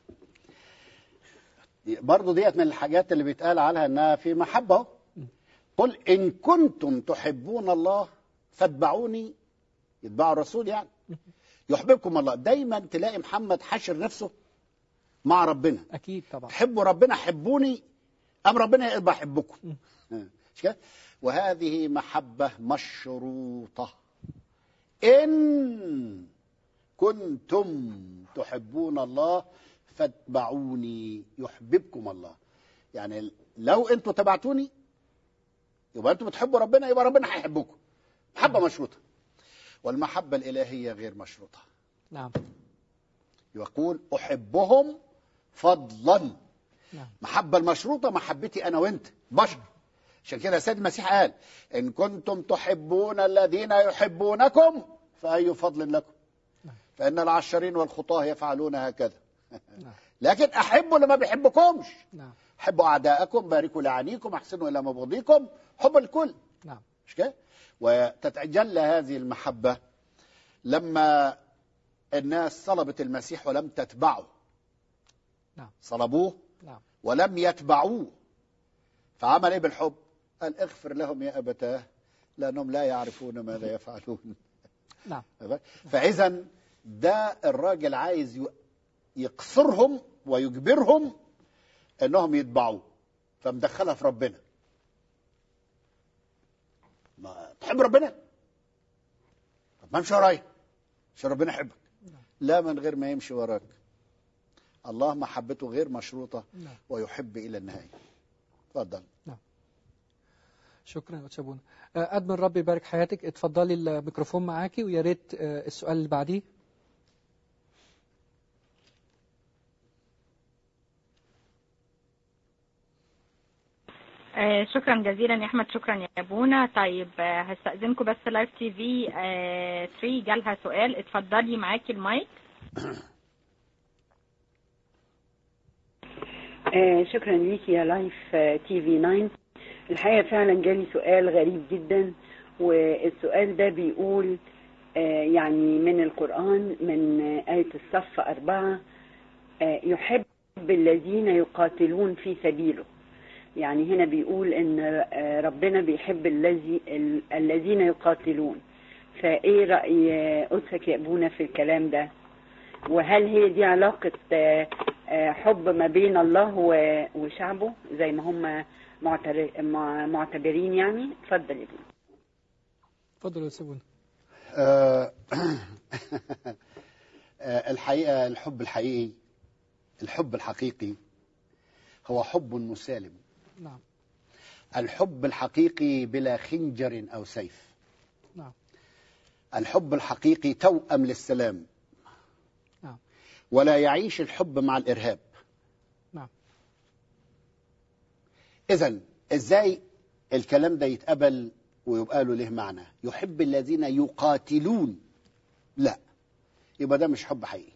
برضو ديت من الحاجات اللي بيتقال عنها انها في محبة أهو. قل ان كنتم تحبون الله فاتبعوني يتبعوا الرسول يعني يحببكم الله دايما تلاقي محمد حشر نفسه مع ربنا أكيد طبعا حبوا ربنا حبوني أم ربنا يبقى حبكم مش كده؟ وهذه محبة مشروطة إن كنتم تحبون الله فاتبعوني يحببكم الله يعني لو انتوا تبعتوني يبقى انتوا بتحبوا ربنا يبقى ربنا هيحبكم محبة مشروطة والمحبة الإلهية غير مشروطة نعم يقول أحبهم فضلا نعم محبة المشروطة محبتي أنا وأنت بشر عشان كده السيد المسيح قال إن كنتم تحبون الذين يحبونكم فأي فضل لكم نعم. فإن العشرين والخطاة يفعلون هكذا نعم لكن أحبوا اللي ما بيحبكمش نعم حبوا أعداءكم باركوا لعانيكم أحسنوا إلى مبغضيكم حب الكل نعم مش كده وتتجلى هذه المحبة لما الناس صلبت المسيح ولم تتبعه نعم. صلبوه نعم ولم يتبعوه فعمل ايه بالحب قال اغفر لهم يا ابتاه لانهم لا يعرفون ماذا يفعلون نعم فاذا ده الراجل عايز ي- يقصرهم ويجبرهم انهم يتبعوه فمدخلها في ربنا ما تحب ربنا طب ما امشي ورايا عشان ربنا يحبك لا من غير ما يمشي وراك الله محبته غير مشروطه نعم ويحب الى النهايه اتفضل شكرا يا أستاذ بونا آه، أدمن ربي يبارك حياتك اتفضلي الميكروفون معاكي ويا ريت آه، السؤال اللي بعديه آه، شكرا جزيلا يا احمد شكرا يا ابونا طيب آه، هستأذنكم بس لايف تي في 3 جالها سؤال اتفضلي معاكي المايك آه شكرا ليكي يا لايف آه، تي في 9 الحقيقة فعلا جالي سؤال غريب جدا والسؤال ده بيقول آه يعني من القرآن من آه، آية الصف أربعة آه يحب الذين يقاتلون في سبيله يعني هنا بيقول ان آه، ربنا بيحب الذي ال- الذين يقاتلون فايه رأي آه، قدسك يا ابونا في الكلام ده وهل هي دي علاقة آه، آه، حب ما بين الله و- وشعبه زي ما هم معتر- مع- معتبرين يعني اتفضل يا ابونا اتفضل يا أستاذ بونا آه، آه، الحقيقة الحب الحقيقي الحب الحقيقي هو حب مسالم نعم الحب الحقيقي بلا خنجر أو سيف نعم الحب الحقيقي توأم للسلام نعم. ولا يعيش الحب مع الإرهاب نعم. إذا إزاي الكلام ده يتقبل ويبقى له له معنى يحب الذين يقاتلون لا يبقى ده مش حب حقيقي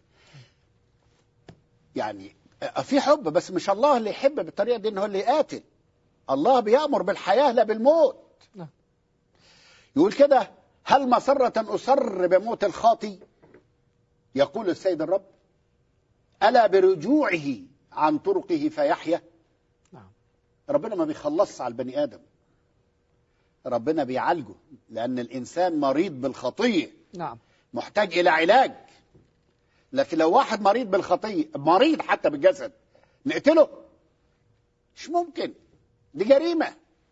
يعني في حب بس مش الله اللي يحب بالطريقة دي إن هو اللي يقاتل الله بيأمر بالحياة لا بالموت نعم. يقول كده هل مسرة أسر بموت الخاطي يقول السيد الرب ألا برجوعه عن طرقه فيحيا نعم. ربنا ما بيخلصش على البني آدم ربنا بيعالجه لأن الإنسان مريض بالخطية نعم محتاج إلى علاج لكن لو واحد مريض بالخطية مريض حتى بالجسد نقتله مش ممكن دي جريمة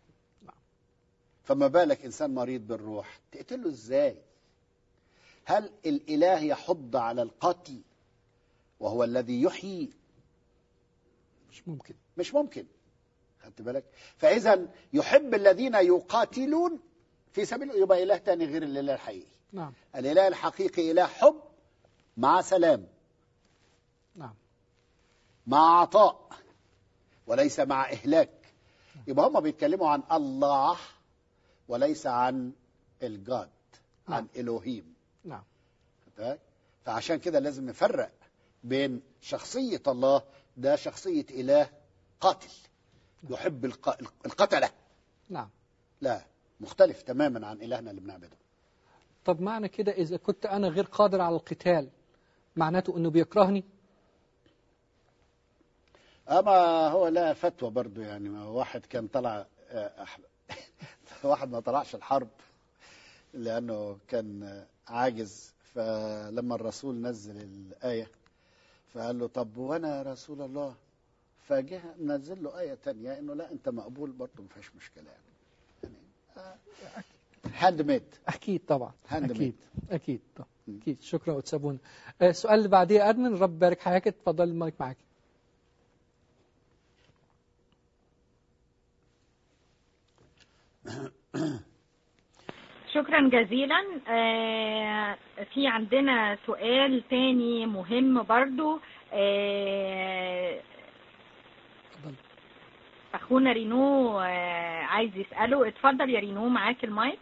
فما بالك إنسان مريض بالروح تقتله إزاي هل الإله يحض على القتل وهو الذي يحيي مش ممكن مش ممكن خدت بالك فإذا يحب الذين يقاتلون في سبيله يبقى إله تاني غير الإله الحقيقي نعم الإله الحقيقي إله حب مع سلام نعم مع عطاء وليس مع إهلاك يبقى هم بيتكلموا عن الله وليس عن الجاد عن نعم. الوهيم نعم خدت بالك؟ فعشان كده لازم نفرق بين شخصية الله ده شخصية إله قاتل يحب الق- القتلة نعم لا مختلف تماما عن إلهنا اللي بنعبده طب معنى كده إذا كنت أنا غير قادر على القتال معناته أنه بيكرهني أما هو لا فتوى برضو يعني ما هو واحد كان طلع آه، أح- واحد ما طلعش الحرب لأنه كان آه، عاجز فلما الرسول نزل الآية فقال له طب وأنا يا رسول الله فجه منزل له آية تانية إنه لا أنت مقبول برضه ما فيش مشكلة يعني هاند ميد أكيد طبعا Handmade. أكيد أكيد طبعا. مم. أكيد شكرا وتسابونا آه، السؤال اللي بعديه يا أدمن رب بارك حياتك اتفضل المايك معاك شكرا جزيلا آه، في عندنا سؤال تاني مهم برضو آه، اتفضل اخونا رينو آه، عايز يسأله اتفضل يا رينو معاك المايك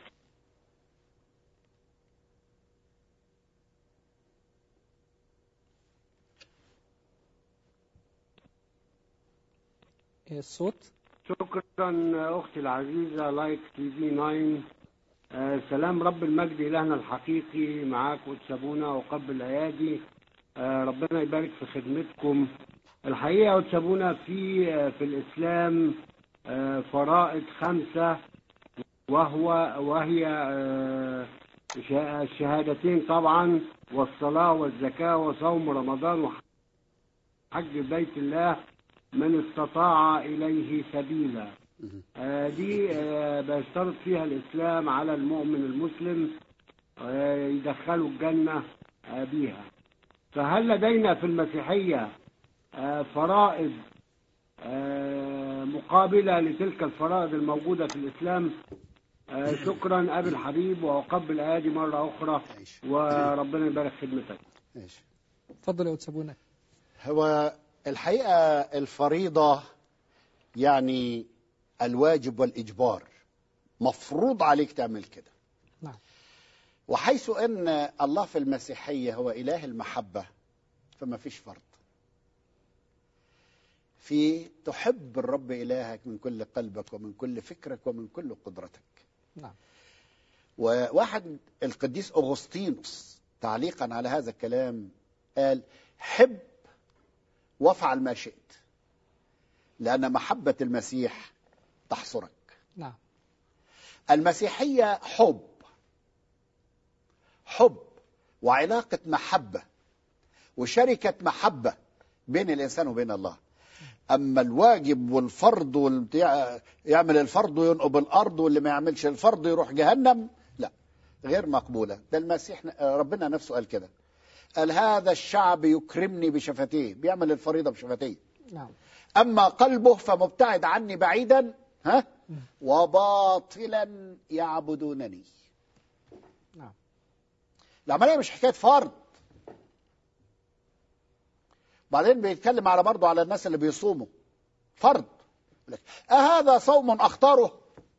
إيه الصوت شكرا اختي العزيزه لايك تي في 9 آه، سلام رب المجد الهنا الحقيقي معاك وتسابونا وقبل الايادي آه، ربنا يبارك في خدمتكم الحقيقه وتسابونا في آه، في الاسلام آه، فرائض خمسه وهو وهي آه، شا- الشهادتين طبعا والصلاه والزكاه وصوم رمضان وحج بيت الله من استطاع إليه سبيلا آه، دي آه، بيشترط فيها الإسلام على المؤمن المسلم آه، يدخله الجنة آه، بيها فهل لدينا في المسيحية آه، فرائض آه، مقابلة لتلك الفرائض الموجودة في الإسلام آه، شكرا أبي الحبيب وأقبل آدي مرة أخرى ماشي وربنا يبارك خدمتك ماشي اتفضل يا وتسابونا هو الحقيقة الفريضة يعني الواجب والإجبار مفروض عليك تعمل كده نعم. وحيث أن الله في المسيحية هو إله المحبة فما فيش فرض في تحب الرب إلهك من كل قلبك ومن كل فكرك ومن كل قدرتك نعم وواحد القديس أغسطينوس تعليقا على هذا الكلام قال حب وافعل ما شئت لأن محبة المسيح تحصرك نعم المسيحية حب حب وعلاقة محبة وشركة محبة بين الإنسان وبين الله أما الواجب والفرض والبتاع يعمل الفرض وينقب الأرض واللي ما يعملش الفرض يروح جهنم لا غير مقبولة ده المسيح ربنا نفسه قال كده قال هذا الشعب يكرمني بشفتيه بيعمل الفريضة بشفتيه نعم أما قلبه فمبتعد عني بعيدا ها وباطلا يعبدونني نعم العملية مش حكاية فرض بعدين بيتكلم على برضه على الناس اللي بيصوموا فرض يقول لك، أهذا صوم أختاره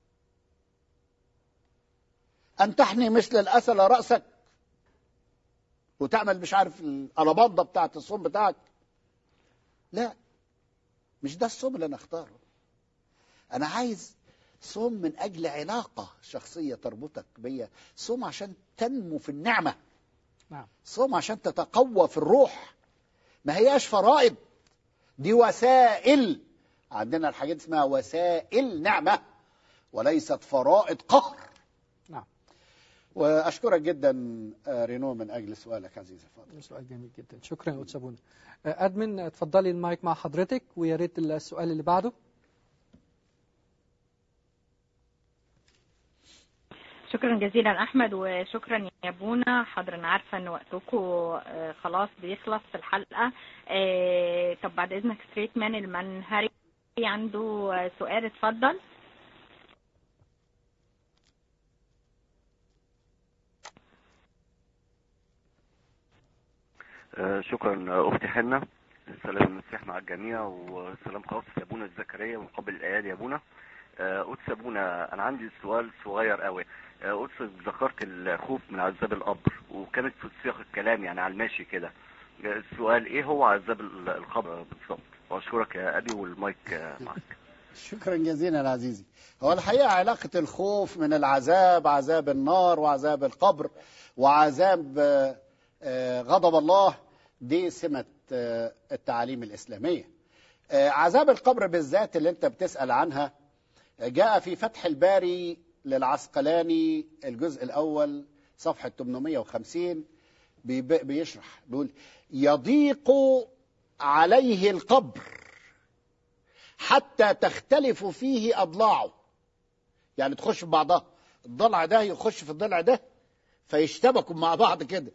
أن تحني مثل الأسل رأسك وتعمل مش عارف الألبضة بتاعت الصوم بتاعك لا مش ده الصوم اللي أنا أختاره أنا عايز صوم من أجل علاقة شخصية تربطك بيا صوم عشان تنمو في النعمة نعم صوم عشان تتقوى في الروح ما هياش فرائض دي وسائل عندنا الحاجات اسمها وسائل نعمة وليست فرائض قهر نعم وأشكرك جدا آه، رينو من أجل سؤالك عزيزي فاضل سؤال جميل جدا شكرا يا وتسابونا آه، أدمن اتفضلي المايك مع حضرتك ويا ريت السؤال اللي بعده شكرا جزيلا احمد وشكرا يا بونا حاضر انا عارفه ان وقتكم آه، خلاص بيخلص في الحلقه آه، طب بعد اذنك ستريت مان المنهري عنده آه، سؤال اتفضل آه، شكرا آه، اختي حنة سلام المسيح مع الجميع وسلام خاص لابونا زكريا ومقابل الايادي يا ابونا آه، قدس ابونا انا عندي سؤال صغير قوي آه، قدس ذكرت الخوف من عذاب القبر وكانت في سياق الكلام يعني على الماشي كده آه، السؤال ايه هو عذاب ال- القبر بالظبط واشكرك يا ابي والمايك آه، معك شكرا جزيلا عزيزي هو الحقيقة علاقة الخوف من العذاب عذاب النار وعذاب القبر وعذاب آه، آه، غضب الله دي سمة آه، التعاليم الإسلامية آه، عذاب القبر بالذات اللي انت بتسأل عنها آه، جاء في فتح الباري للعسقلاني الجزء الأول صفحة 850 بيب- بيشرح بيقول يضيق عليه القبر حتى تختلف فيه أضلاعه يعني تخش في بعضها الضلع ده يخش في الضلع ده فيشتبكوا مع بعض كده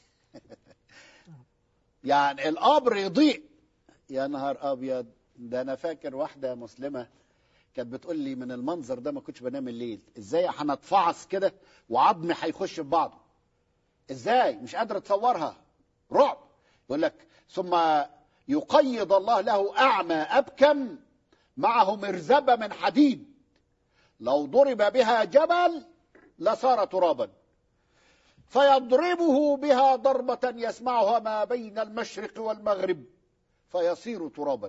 يعني القبر يضيق يا نهار ابيض ده انا فاكر واحده مسلمه كانت بتقول لي من المنظر ده ما كنتش بنام الليل ازاي هنتفعص كده وعظمي هيخش في بعضه ازاي مش قادر اتصورها رعب يقول لك ثم يقيض الله له اعمى ابكم معه مرزبه من حديد لو ضرب بها جبل لصار ترابا فيضربه بها ضربة يسمعها ما بين المشرق والمغرب فيصير ترابا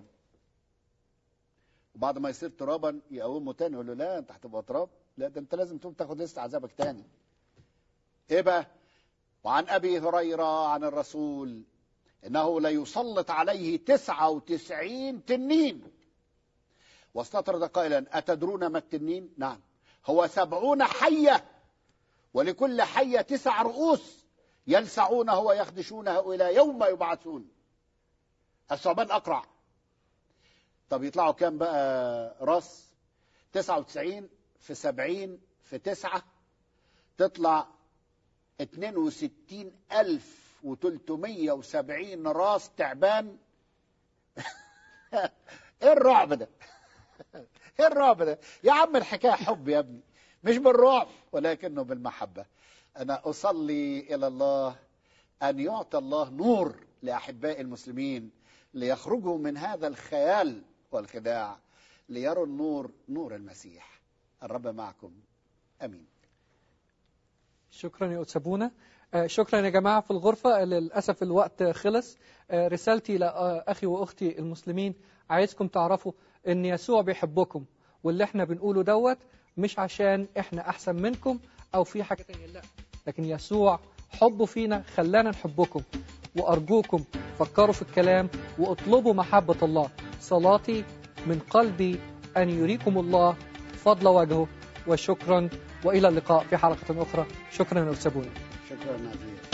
وبعد ما يصير ترابا يقومه تاني يقول له لا انت هتبقى تراب لا ده انت لازم تقوم تاخد لسه عذابك تاني ايه بقى وعن ابي هريره عن الرسول انه ليسلط عليه تسعة وتسعين تنين واستطرد قائلا اتدرون ما التنين نعم هو سبعون حيه ولكل حية تسع رؤوس يلسعونه ويخدشونه إلى يوم يبعثون الثعبان أقرع طب يطلعوا كام بقى راس تسعة وتسعين في سبعين في تسعة تطلع اتنين وستين ألف وتلتمية وسبعين راس تعبان ايه الرعب ده ايه الرعب ده يا عم الحكاية حب يا ابني مش بالرعب ولكنه بالمحبة أنا أصلي إلى الله أن يعطى الله نور لأحباء المسلمين ليخرجوا من هذا الخيال والخداع ليروا النور نور المسيح الرب معكم أمين شكرا يا أتسابونا آه، شكرا يا جماعة في الغرفة للأسف الوقت خلص آه، رسالتي لأخي وأختي المسلمين عايزكم تعرفوا أن يسوع بيحبكم واللي احنا بنقوله دوت مش عشان احنا أحسن منكم أو في حاجة تانية لا لكن يسوع حبه فينا خلانا نحبكم وأرجوكم فكروا في الكلام واطلبوا محبة الله صلاتي من قلبي أن يريكم الله فضل وجهه وشكرا وإلى اللقاء في حلقة أخرى شكرا يا أستاذ شكرا عزيزي